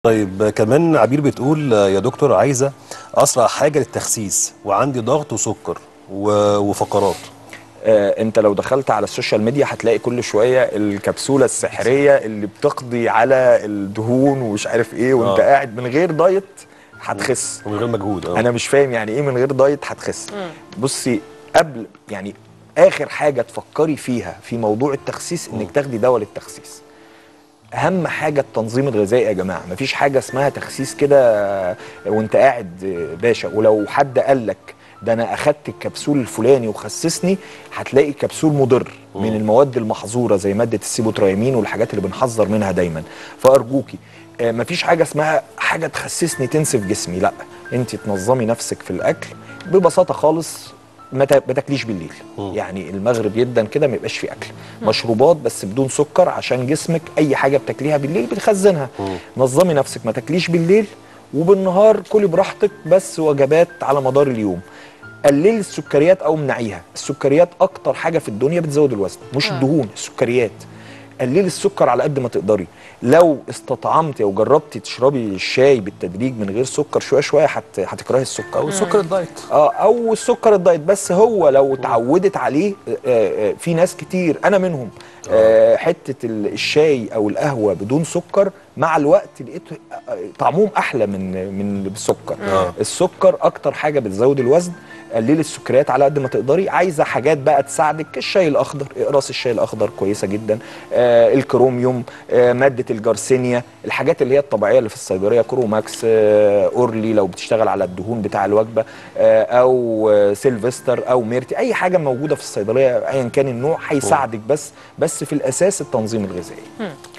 طيب كمان عبير بتقول يا دكتور عايزه اسرع حاجه للتخسيس وعندي ضغط وسكر و- وفقرات آه، انت لو دخلت على السوشيال ميديا هتلاقي كل شويه الكبسوله السحريه اللي بتقضي على الدهون ومش عارف ايه وانت آه. قاعد من غير دايت هتخس ومن غير مجهود اه انا مش فاهم يعني ايه من غير دايت هتخس بصي قبل يعني اخر حاجه تفكري فيها في موضوع التخسيس انك تاخدي دواء للتخسيس اهم حاجه التنظيم الغذائي يا جماعه مفيش حاجه اسمها تخسيس كده وانت قاعد باشا ولو حد قال لك ده انا اخدت الكبسول الفلاني وخسسني هتلاقي كبسول مضر من المواد المحظوره زي ماده السيبوترايمين والحاجات اللي بنحذر منها دايما فارجوكي آه، مفيش حاجه اسمها حاجه تخسسني تنسف جسمي لا انت تنظمي نفسك في الاكل ببساطه خالص ما تا- ما تاكليش بالليل يعني المغرب جدا كده ما يبقاش فيه اكل مشروبات بس بدون سكر عشان جسمك اي حاجه بتاكليها بالليل بتخزنها نظمي نفسك ما تاكليش بالليل وبالنهار كلي براحتك بس وجبات على مدار اليوم قللي السكريات او امنعيها السكريات اكتر حاجه في الدنيا بتزود الوزن مش الدهون السكريات قللي السكر على قد ما تقدري لو استطعمتي او جربتي تشربي الشاي بالتدريج من غير سكر شويه شويه هت- هتكرهي السكر او سكر الدايت اه او السكر الدايت بس هو لو اتعودت عليه آه، آه، في ناس كتير انا منهم آه، حته ال- الشاي او القهوه بدون سكر مع الوقت لقيت آه، طعمهم احلى من من بالسكر آه. السكر اكتر حاجه بتزود الوزن قللي السكريات على قد ما تقدري عايزه حاجات بقى تساعدك الشاي الاخضر اقراص الشاي الاخضر كويسه جدا آه الكروميوم آه ماده الجارسينيا الحاجات اللي هي الطبيعيه اللي في الصيدليه كروماكس آه اورلي لو بتشتغل على الدهون بتاع الوجبه آه او آه سيلفستر او ميرتي اي حاجه موجوده في الصيدليه ايا كان النوع هيساعدك بس بس في الاساس التنظيم الغذائي